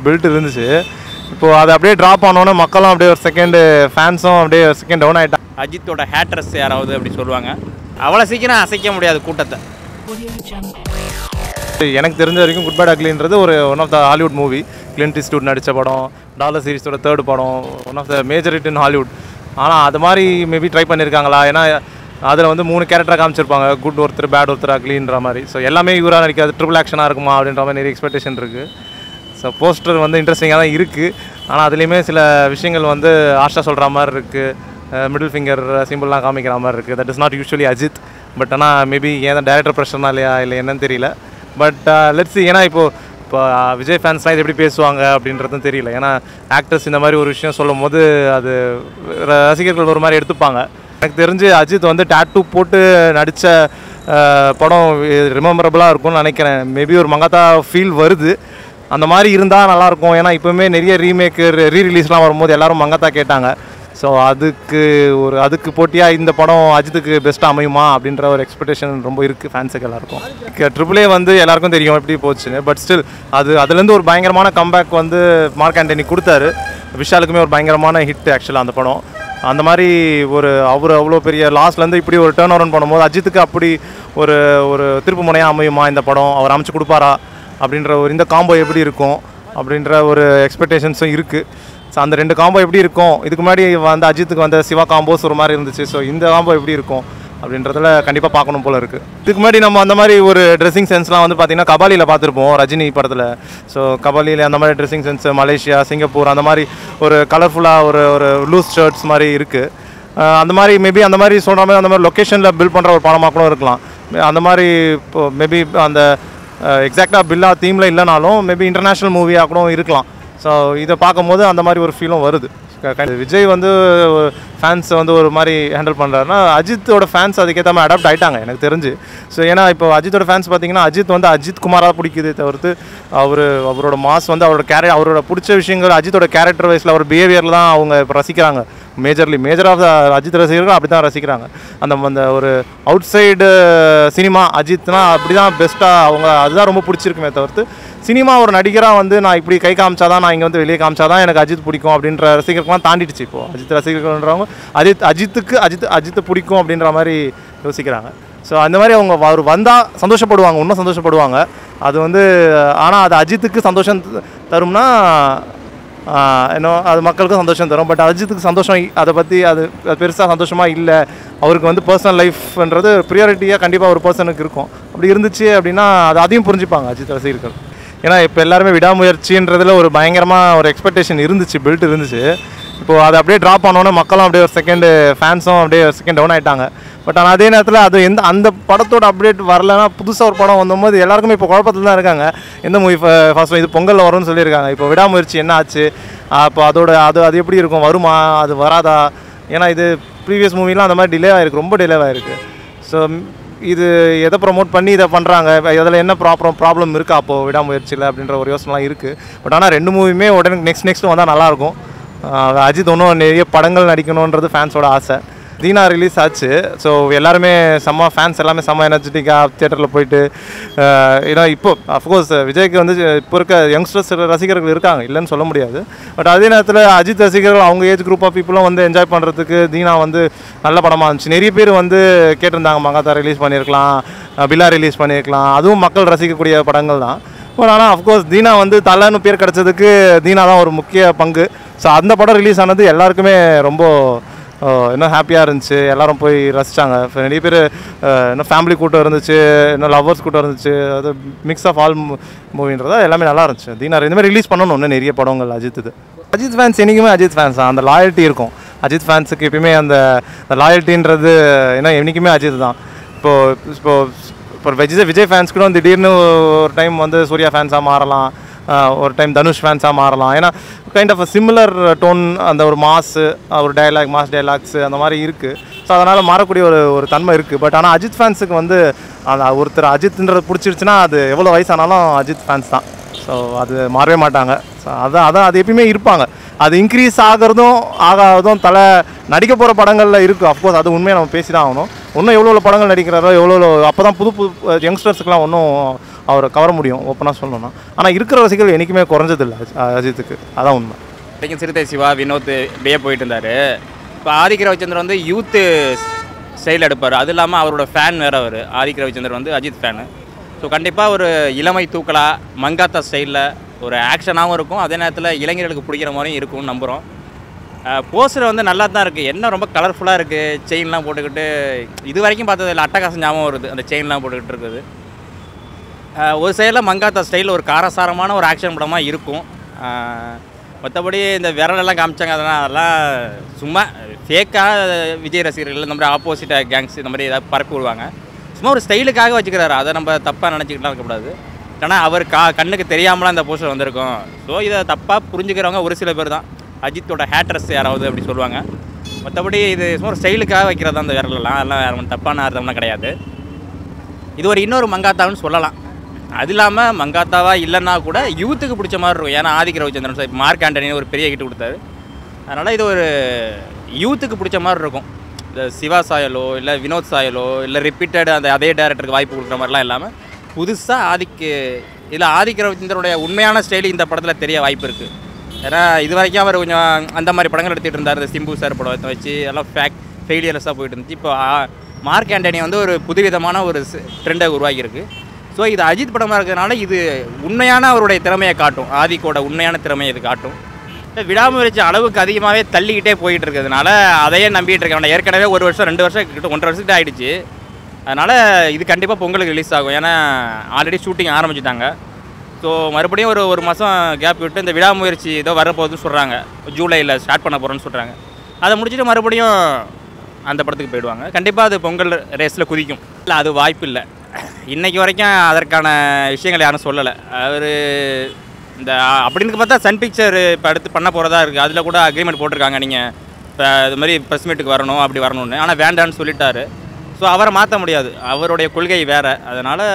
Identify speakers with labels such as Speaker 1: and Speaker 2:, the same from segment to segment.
Speaker 1: Build இருந்துச்சு இப்போது அது அப்படியே ட்ராப் ஆனோன்னே மக்களும் அப்படியே ஒரு செகண்டு ஃபேன்ஸும் அப்படியே செகண்ட் டவுன் ஆகிட்டாங்க
Speaker 2: அஜித்தோட ஹேட்ரஸ் யாராவது அப்படி சொல்லுவாங்க அவ்வளோ சீக்கிரம் அசைக்க முடியாது கூட்டத்தை
Speaker 1: எனக்கு தெரிஞ்ச வரைக்கும் குட் பேட் அக்லின்றது ஒரு one of the Hollywood movie Clint Eastwood நடித்த படம் டாலர் சீரிஸோட தேர்ட் படம் one of the major hit in Hollywood ஆனால் அது மாதிரி மேபி ட்ரை பண்ணியிருக்காங்களா ஏன்னா அதில் வந்து மூணு கேரக்டர் காமிச்சிருப்பாங்க குட் ஒருத்தர் பேட் ஒருத்தர் அக்லின்ற மாதிரி ஸோ எல்லாமே இவராக நடிக்காது ட்ரிபிள் ஆக்ஷனாக இருக்குமா அப்படின்ற மாதிரி நிறைய எக்ஸ்பெக்டேஷன் இருக்குது ஸோ போஸ்டர் வந்து இன்ட்ரெஸ்டிங்காக தான் இருக்குது ஆனால் அதுலேயுமே சில விஷயங்கள் வந்து ஆஷா சொல்கிற மாதிரி இருக்குது மிடில் ஃபிங்கர் சிம்பிள்லாம் காமிக்கிற மாதிரி இருக்குது that is not usually Ajith but ஆனால் மேபி ஏன் டேரக்டர் ப்ரெஷர்னா இல்லையா இல்லை என்னன்னு தெரியல பட் லெட்ஸ் ஏன்னா இப்போது இப்போ விஜய் ஃபேன்ஸ்லாம் இது எப்படி பேசுவாங்க அப்படின்றதும் தெரியல ஏன்னா ஆக்டர்ஸ் இந்த மாதிரி ஒரு விஷயம் சொல்லும் போது அது ரசிகர்கள் ஒரு மாதிரி எடுத்துப்பாங்க எனக்கு தெரிஞ்சு அஜித் வந்து டேட்டூ போட்டு நடித்த படம் ரிமெம்பரபுளாக இருக்கும்னு நினைக்கிறேன் மேபி ஒரு மங்காத்தா ஃபீல் வருது அந்த மாதிரி இருந்தால் நல்லாயிருக்கும் ஏன்னா இப்போவுமே நிறைய ரீமேக்கு ரீ ரிலீஸ்லாம் வரும்போது எல்லாரும் மங்காத்தா கேட்டாங்க ஸோ அதுக்கு ஒரு அதுக்கு போட்டியாக இந்த படம் அஜித்துக்கு பெஸ்ட்டாக அமையுமா அப்படின்ற ஒரு எக்ஸ்பெக்டேஷன் ரொம்ப இருக்குது ஃபேன்ஸுக்கு எல்லாருக்கும் ட்ரிபிள் ஏ வந்து எல்லாருக்கும் தெரியும் எப்படி போச்சுன்னு பட் ஸ்டில் அது அதுலேருந்து ஒரு பயங்கரமான கம்பேக் வந்து மார்க் ஆண்டனி கொடுத்தாரு விஷாலுக்குமே ஒரு பயங்கரமான ஹிட் ஆக்சுவலாக அந்த படம் அந்த மாதிரி ஒரு அவர் அவ்வளோ பெரிய லாஸ்ட்லேருந்து இப்படி ஒரு டேர்ன் ஓவர் பண்ணும்போது அஜித்துக்கு அப்படி ஒரு ஒரு திருப்பு முனையாக அமையுமா இந்த படம் அவர் அமைச்சு கொடுப்பாரா அப்படின்ற ஒரு இந்த காம்போ எப்படி இருக்கும் அப்படின்ற ஒரு எக்ஸ்பெக்டேஷன்ஸும் இருக்குது ஸோ அந்த ரெண்டு காம்போ எப்படி இருக்கும் இதுக்கு முன்னாடி வந்து அஜித்துக்கு வந்த சிவா காம்போஸ் ஒரு மாதிரி இருந்துச்சு ஸோ இந்த காம்போ எப்படி இருக்கும் அப்படின்றதுல கண்டிப்பாக பார்க்கணும் போல இருக்குது இதுக்கு முன்னாடி நம்ம அந்த மாதிரி ஒரு ட்ரெஸ்ஸிங் சென்ஸ்லாம் வந்து பார்த்திங்கன்னா கபாலியில் பார்த்துருப்போம் ரஜினி படத்தில் ஸோ கபாலியில் அந்த மாதிரி ட்ரெஸ்ஸிங் சென்ஸ் மலேசியா சிங்கப்பூர் அந்த மாதிரி ஒரு கலர்ஃபுல்லாக ஒரு ஒரு லூஸ் ஷர்ட்ஸ் மாதிரி இருக்குது அந்த மாதிரி மேபி அந்த மாதிரி சொல்கிற மாதிரி அந்த மாதிரி லொக்கேஷனில் பில்ட் பண்ணுற ஒரு படமாக கூட இருக்கலாம் அந்த மாதிரி இப்போ மேபி அந்த எக்ஸாக்டாக பில்லா தீமில் இல்லைனாலும் மேபி இன்டர்நேஷ்னல் மூவியாக கூட இருக்கலாம் ஸோ இதை பார்க்கும்போது அந்த மாதிரி ஒரு ஃபீலும் வருது க- க- விஜய் வந்து ஃபேன்ஸை வந்து ஒரு மாதிரி ஹேண்டில் பண்ணுறாருன்னா அஜித்தோட ஃபேன்ஸ் அதுக்கேற்ற மாதிரி அடாப்ட் ஆயிட்டாங்க எனக்கு தெரிஞ்சு ஸோ ஏன்னா இப்போ அஜித்தோட ஃபேன்ஸ் பார்த்தீங்கன்னா அஜித் வந்து அஜித் குமாராக பிடிக்குதே தவிர்த்து அவர் அவரோட மாஸ் வந்து அவரோட கேரே அவரோட பிடிச்ச விஷயங்கள் அஜித்தோட கேரக்டர் வைஸில் அவர் பிஹேவியரில் தான் அவங்க இப்போ ரசிக்கிறாங்க majorly major of the Ajith ரசிகர்கள் அப்படி தான் ரசிக்கிறாங்க அந்த அந்த ஒரு அவுட் சைடு சினிமா அஜித்னா அப்படி தான் பெஸ்ட்டாக அவங்க அதுதான் ரொம்ப பிடிச்சிருக்குமே தவிர்த்து சினிமா ஒரு நடிகராக வந்து நான் இப்படி கை காமிச்சாதான் நான் இங்கே வந்து வெளியே காமிச்சாதான் எனக்கு அஜித் பிடிக்கும் அப்படின்ற ரசிகர்கள்லாம் தாண்டிடுச்சு இப்போ அஜித் ரசிகர்கள்ன்றவங்க அஜித் அஜித்துக்கு அஜித் அஜித் பிடிக்கும் அப்படின்ற மாதிரி யோசிக்கிறாங்க ஸோ அந்த மாதிரி அவங்க அவர் வந்தால் சந்தோஷப்படுவாங்க இன்னும் சந்தோஷப்படுவாங்க அது வந்து ஆனால் அது அஜித்துக்கு சந்தோஷம் த- தரும்னா இன்னும் அது மக்களுக்கும் சந்தோஷம் தரும் பட் அஜித்துக்கு சந்தோஷம் இ- அதை பற்றி அது பெருசாக சந்தோஷமாக இல்லை அவருக்கு வந்து பர்சனல் லைஃப்ன்றது ப்ரியாரிட்டியாக கண்டிப்பாக ஒரு பர்சனுக்கு இருக்கும் அப்படி இருந்துச்சு அப்படின்னா அது அதையும் புரிஞ்சுப்பாங்க அஜித் ரசிகர்கள் ஏன்னா இப்போ எல்லாருமே விடாமுயற்சின்றதுல ஒரு பயங்கரமாக ஒரு எக்ஸ்பெக்டேஷன் இருந்துச்சு பில்ட் இருந்துச்சு இப்போது அது அப்படியே ட்ராப் ஆனோன்னே மக்களும் அப்படியே ஒரு செகண்டு ஃபேன்ஸும் அப்படியே செகண்ட் டவுன் ஆயிட்டாங்க பட் ஆனால் அதே நேரத்தில் அது எந்த அந்த படத்தோட அப்டேட் வரலன்னா புதுசாக ஒரு படம் வந்தபோது எல்லாருக்குமே இப்போ குழப்பத்தில் தான் இருக்காங்க எந்த மூவி ஃபர்ஸ்ட் இது பொங்கலில் வரும்னு சொல்லியிருக்காங்க இப்போ விடாமுயற்சி என்ன ஆச்சு அப்போ அதோட அது அது எப்படி இருக்கும் வருமா அது வராதா ஏன்னா இது ப்ரீவியஸ் மூவிலாம் அந்த மாதிரி டிலே ஆயிருக்கு ரொம்ப டிலே ஆயிருக்கு ஸோ இது எதை ப்ரோமோட் பண்ணி இதை பண்ணுறாங்க இதில் என்ன ப்ராப்ளம் ப்ராப்ளம் இருக்கா அப்போது விடாமுயற்சியில் அப்படின்ற ஒரு யோசனைலாம் இருக்குது பட் ஆனால் ரெண்டு மூவியுமே உடனே நெக்ஸ்ட் நெக்ஸ்ட் வந்தால் நல்லாயிருக்கும் ஆஹ் அஜித் இன்னும் நிறைய படங்கள் நடிக்கணுன்றது ஃபேன்ஸோட ஆசை தீனா ரிலீஸ் ஆச்சு ஸோ எல்லாருமே செம்ம ஃபேன்ஸ் எல்லாமே செம்ம எனர்ஜெட்டிக்காக தியேட்டரில் போயிட்டு ஆஹ் ஏன்னா இப்போ அஃப்கோர்ஸ் விஜய்க்கு வந்து இப்போ இருக்க யங்ஸ்டர்ஸ் ரசிகர்கள் இருக்காங்க இல்லைன்னு சொல்ல முடியாது பட் அதே நேரத்தில் அஜித் ரசிகர்கள் அவங்க ஏஜ் குரூப் ஆஃப் பீப்புளும் வந்து என்ஜாய் பண்ணுறதுக்கு தீனா வந்து நல்ல படமாக இருந்துச்சு நிறைய பேர் வந்து கேட்டிருந்தாங்க மங்காத்தா ரிலீஸ் பண்ணியிருக்கலாம் அஹ் பில்லா ரிலீஸ் பண்ணியிருக்கலாம் அதுவும் மக்கள் ரசிக்கக்கூடிய படங்கள் தான் பட் ஆனால் அஃப்கோர்ஸ் தீனா வந்து தலைன்னு பேர் கிடச்சதுக்கு தீனா தான் ஒரு முக்கிய பங்கு ஸோ அந்த படம் ரிலீஸ் ஆனது எல்லாருக்குமே ரொம்ப அஹ், இன்னும் ஹாப்பியாக இருந்துச்சு எல்லாரும் போய் ரசித்தாங்க நிறைய பேர் இன்னும் ஃபேமிலி கூட்டம் இருந்துச்சு இன்னும் லவ்வர்ஸ் கூட்டம் இருந்துச்சு அது மிக்ஸ் ஆஃப் ஆல் மூவின்றதா எல்லாமே நல்லா இருந்துச்சு தீனா இந்த மாதிரி ரிலீஸ் பண்ணணும் இன்னும் நிறைய படங்கள் அஜித் இது அஜித் ஃபேன்ஸ் என்றைக்குமே அஜித் ஃபேன்ஸ் தான் அந்த லாயல்ட்டி இருக்கும் அஜித் ஃபேன்ஸுக்கு எப்பயுமே அந்த லாயல்ட்டின்றது ஏன்னா என்றைக்குமே அஜித் தான் இப்போது இப்போது இப்போ விஜய் விஜய் ஃபேன்ஸ் கூட திடீர்னு ஒரு டைம் வந்து சூர்யா ஃபேன்ஸாக மாறலாம் ஆஹ் ஒரு டைம் தனுஷ் ஃபேன்ஸாக மாறலாம் ஏன்னா கைண்ட் ஆஃப் சிமிலர் டோன் அந்த ஒரு மாஸு ஒரு டயலாக் மாஸ் டயலாக்ஸு அந்த மாதிரி இருக்குது ஸோ அதனால் மாறக்கூடிய ஒரு ஒரு தன்மை இருக்குது பட் ஆனால் அஜித் ஃபேன்ஸுக்கு வந்து அந்த ஒருத்தர் அஜித்ன்றது பிடிச்சிருச்சுன்னா அது எவ்வளோ வயசானாலும் அஜித் ஃபேன்ஸ் தான் ஸோ அது மாறவே மாட்டாங்க ஸோ அதான் அதான் அது எப்பயுமே இருப்பாங்க அது இன்க்ரீஸ் ஆகிறதும் ஆகாததும் தலை நடிக்க போகிற படங்களில் இருக்குது அஃப்கோர்ஸ் அது உண்மையை நம்ம பேசி தான் ஆகணும் இன்னும் எவ்வளோ எவ்வளோ படங்கள் நடிக்கிறாரோ எவ்வளோ எவ்வளோ அப்போ தான் புது புது யங்ஸ்டர்ஸுக்குலாம் ஒன்றும் அவரை கவர முடியும் ஓப்பனாக சொல்லணும்னா ஆனால் இருக்கிற ரசிகர்கள் என்றைக்குமே குறைஞ்சதில்லை அஜி- அஜித்துக்கு அதான் உண்மை
Speaker 2: வரைக்கும் சிறுத்தை சிவா வினோத் இப்படியே போயிட்டு இருந்தார் இப்போ ஆதிக்க ரவிச்சந்திரன் வந்து யூத்து ஸ்டைல் எடுப்பார் அது இல்லாமல் அவரோட ஃபேன் வேறு அவர் ஆதிக்க ரவிச்சந்திரன் வந்து அஜித் ஃபேனு ஸோ கண்டிப்பாக ஒரு இளமை தூக்கலா மங்காத்தா ஸ்டைலில் ஒரு ஆக்ஷனாகவும் இருக்கும் அதே நேரத்தில் இளைஞர்களுக்கு பிடிக்கிற மாதிரியும் இருக்கும்னு நம்புகிறோம் போஸ்டர் வந்து நல்லா தான் இருக்குது என்ன ரொம்ப கலர்ஃபுல்லாக இருக்குது செயின்லாம் போட்டுக்கிட்டு இது வரைக்கும் பார்த்ததில்ல அட்டகாசம் ஞாபகம் வருது அந்த செயின்லாம் போட்டுக்கிட்டு இருக்குது ஆஹ் ஒரு சைடில் மங்காத்தா ஸ்டைல் ஒரு காரசாரமான ஒரு ஆக்ஷன் படமாக இருக்கும் ஆஹ் மற்றபடி இந்த விரலெல்லாம் காமிச்சாங்க அதெல்லாம் அதெல்லாம் சும்மா ஃபேக்காக விஜய் ரசிகர்கள் இந்த மாதிரி ஆப்போசிட்டாக கேங்ஸ் இந்த மாதிரி ஏதாவது பரப்பி விடுவாங்க சும்மா ஒரு ஸ்டைலுக்காக வச்சுக்கிறாரு அதை நம்ம தப்பாக நினச்சிக்கிட்டுலாம் இருக்கக்கூடாது ஆனால் அவர் கா கண்ணுக்கு தெரியாமலாம் இந்த போஸ்டர் வந்திருக்கும் ஸோ இதை தப்பாக புரிஞ்சுக்கிறவங்க ஒரு சில பேர் தான் அஜித்தோட ஹேட்ரஸ் யாராவது அப்படி சொல்லுவாங்க மற்றபடி இது சும்மா ஒரு ஸ்டைலுக்காக வைக்கிறது அந்த விரலெல்லாம் அதெல்லாம் வேறு ஒண்ணும் தப்பான அர்த்தம்லாம் கிடையாது இது ஒரு இன்னொரு மங்காத்தான்னு சொல்லலாம் அது இல்லாமல் மங்காத்தாவா இல்லைன்னா கூட யூத்துக்கு பிடிச்ச மாதிரி இருக்கும் ஏன்னா ஆதிக்க ரவிச்சந்திரன் சார் மார்க் ஆண்டனி ஒரு பெரிய ஹிட் கொடுத்தாரு அதனால் இது ஒரு யூத்துக்கு பிடிச்ச மாதிரி இருக்கும் இந்த சிவா சாயலோ இல்லை வினோத் சாயலோ இல்லை ரிப்பீட்டட் அந்த அதே டேரக்டருக்கு வாய்ப்பு கொடுக்குற மாதிரிலாம் இல்லாமல் புதுசாக ஆதிக்கு இதில் ஆதிக்க ரவிச்சந்திரனுடைய உண்மையான ஸ்டைல் இந்த படத்தில் தெரிய வாய்ப்பு இருக்குது ஏன்னா இது வரைக்கும் அவர் கொஞ்சம் அந்த மாதிரி படங்கள் எடுத்துகிட்டு இருந்தார் இந்த சிம்பு சார் படத்தை வச்சு எல்லாம் ஃபேக் ஃபெயிலியர்ஸாக போயிட்டு இருந்துச்சு இப்போ ஆ- மார்க் ஆண்டனி வந்து ஒரு புதுவிதமான ஒரு ட்ரெண்டை உருவாக்கியிருக்கு ஸோ இது அஜித் படமாக இருக்கிறதுனால இது உண்மையான அவருடைய திறமையை காட்டும் ஆதிக்கோட உண்மையான திறமையை இது காட்டும் இந்த விடாமுயற்சி அளவுக்கு அதிகமாகவே தள்ளிக்கிட்டே போயிட்டு இருக்கிறதுனால அதையே நம்பிட்டு இருக்கேன் ஏற்கனவே ஒரு வருஷம் ரெண்டு வருஷம் கிட்ட ஒன்றரை வருஷத்துக்கு ஆயிடுச்சு அதனால் இது கண்டிப்பாக பொங்கலுக்கு ரிலீஸ் ஆகும் ஏன்னா ஆல்ரெடி ஷூட்டிங் ஆரம்பிச்சிட்டாங்க ஸோ மறுபடியும் ஒரு ஒரு மாதம் கேப் விட்டு இந்த விடாமுயற்சி ஏதோ வரப்போகுதுன்னு சொல்கிறாங்க ஜூலையில் ஸ்டார்ட் பண்ண போகிறோன்னு சொல்கிறாங்க அதை முடிச்சுட்டு மறுபடியும் அந்த படத்துக்கு போயிடுவாங்க கண்டிப்பாக அது பொங்கல் ரேஸில் குதிக்கும் இல்லை அது வாய்ப்பு இல்லை இன்னைக்கு வரைக்கும் அதற்கான விஷயங்கள் யாரும் சொல்லலை அவர் இந்த அப்படின்னு பார்த்தா சன் பிக்சர் இப்போ அடுத்து பண்ண போகிறதா இருக்குது அதில் கூட அக்ரிமெண்ட் போட்டிருக்காங்க நீங்கள் இப்போ இது மாதிரி ப்ரெஸ் மீட்டுக்கு வரணும் அப்படி வரணும்னு ஆனால் வேண்டான்னு சொல்லிட்டாரு ஸோ அவரை மாற்ற முடியாது அவருடைய கொள்கை வேறு அதனால்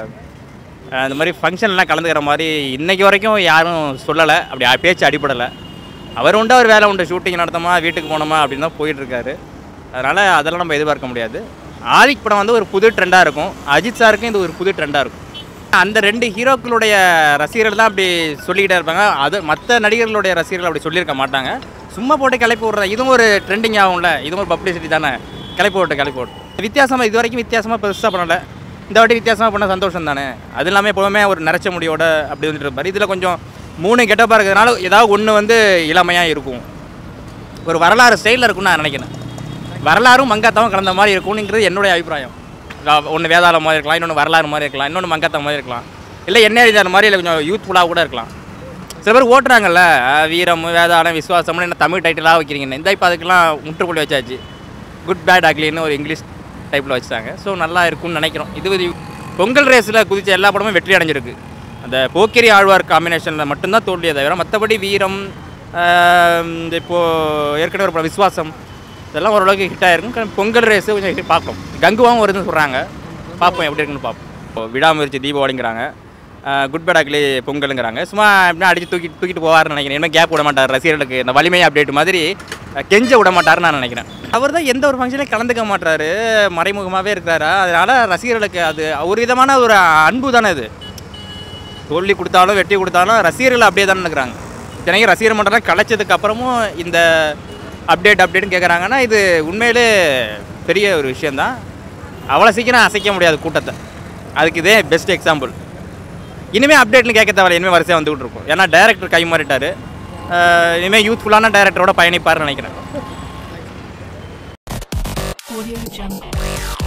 Speaker 2: அந்த மாதிரி ஃபங்க்ஷன்லாம் கலந்துக்கிற மாதிரி இன்னைக்கு வரைக்கும் யாரும் சொல்லலை அப்படி அ- பேச்சு அடிபடலை அவர் உண்டு அவர் வேலை உண்டு ஷூட்டிங் நடத்தமா வீட்டுக்கு போனோமா அப்படின்னு தான் போயிட்டுருக்காரு அதனால் அதெல்லாம் நம்ம எதிர்பார்க்க முடியாது ஆதிக் படம் வந்து ஒரு புது ட்ரெண்டாக இருக்கும் அஜித் சாருக்கும் இது ஒரு புது ட்ரெண்டாக இருக்கும் அந்த ரெண்டு ஹீரோக்களுடைய ரசிகர்கள் தான் அப்படி சொல்லிக்கிட்டே இருப்பாங்க அது மற்ற நடிகர்களுடைய ரசிகர்கள் அப்படி சொல்லியிருக்க மாட்டாங்க சும்மா போட்டு கிளப்பி விட்றேன் இதுவும் ஒரு ட்ரெண்டிங் ஆகும்ல இதுவும் ஒரு பப்ளிசிட்டி தானே கிளப்பி விட்டு கிளப்பி விட்டு வித்தியாசமாக இது வரைக்கும் வித்தியாசமாக பெருசாக பண்ணலை இந்த வாட்டி வித்தியாசமாக பண்ண சந்தோஷம் தானே அது இல்லாமல் எப்போவுமே ஒரு நரைச்ச முடியோட அப்படி வந்துட்டு இருப்பார் இதில் கொஞ்சம் மூணு கெட்டப்பாக இருக்கிறதுனால ஏதாவது ஒன்று வந்து இளமையாக இருக்கும் ஒரு வரலாறு ஸ்டைலில் இருக்கும்னு நான் நினைக்கிறேன் வரலாறும் மங்காத்தாவும் கலந்த மாதிரி இருக்கும்னுங்கிறது என்னுடைய அபிப்பிராயம் ஒன்று வேதாளம் மாதிரி இருக்கலாம் இன்னொன்று வரலாறு மாதிரி இருக்கலாம் இன்னொன்று மங்காத்தா மாதிரி இருக்கலாம் இல்லை என்ன எழுதார் மாதிரி இல்லை கொஞ்சம் யூத்ஃபுல்லாக கூட இருக்கலாம் சில பேர் ஓட்டுறாங்கல்ல அஹ் வீரம் வேதாளம் விசுவாசம்னு என்ன தமிழ் டைட்டிலாக வைக்கிறீங்கன்னு இந்த இப்போ அதுக்கெல்லாம் முற்றுப்புள்ளி வச்சாச்சு குட் பேட் அக்லின்னு ஒரு இங்கிலீஷ் டைப்பில் வச்சுட்டாங்க ஸோ நல்லா இருக்கும்னு நினைக்கிறோம் இது ஒரு பொங்கல் ரேஸில் குதிச்ச எல்லா படமும் வெற்றி அடைஞ்சிருக்கு அந்த போக்கிரி ஆழ்வார் காம்பினேஷனில் மட்டும்தான் தோல்வியை தவிர மற்றபடி வீரம் ஆஹ் இந்த இப்போது ஏற்கனவே ஒரு படம் விஸ்வாசம் இதெல்லாம் ஓரளவுக்கு ஹிட் ஆயிருக்கும் க- பொங்கல் ரேஸு கொஞ்சம் hit பார்ப்போம் கங்குவாவும் வருதுன்னு சொல்கிறாங்க பார்ப்போம் எப்படி இருக்குன்னு பார்ப்போம் இப்போ விடாமுயற்சி தீபாவளிங்கிறாங்க குட் பேட் அக்லி பொங்கலுங்கிறாங்க சும்மா எப்படின்னா அடிச்சு தூக்கி தூக்கிட்டு போவார்னு நினைக்கிறேன் இன்னும் கேப் விட மாட்டார் ரசிகர்களுக்கு இந்த வலிமை அப்டேட் மாதிரி அஹ், கெஞ்ச விட மாட்டாருன்னு நான் நினைக்கிறேன் அவர் தான் எந்த ஒரு ஃபங்க்ஷன்லையும் கலந்துக்க மாட்டாரு மறைமுகமாகவே இருக்கிறாரு அதனால் ரசிகர்களுக்கு அது ஒரு விதமான ஒரு அன்பு தானே அது தோல்வி கொடுத்தாலும் வெற்றி கொடுத்தாலும் ரசிகர்கள் அப்படியே தானே இருக்கிறாங்க இத்தனைக்கும் ரசிகர் மன்றம்லாம் கலைச்சதுக்கு அப்புறமும் இந்த அப்டேட் அப்டேட்னு கேட்குறாங்கன்னா இது உண்மையிலே பெரிய ஒரு விஷயந்தான் அவ்வளோ சீக்கிரம் அசைக்க முடியாது கூட்டத்தை அதுக்கு இதே பெஸ்ட் எக்ஸாம்பிள் இனிமேல் அப்டேட்னு கேட்க தேவையில்ல இனிமேல் வரிசையாக வந்துகிட்டு இருக்கும் ஏன்னா டேரக்டர் கை மாறிட்டாரு அஹ் இனிமேல் யூத்ஃபுல்லான டேரக்டரோட பயணிப்பாருன்னு நினைக்கிறேன்
Speaker 3: Audio Jungle.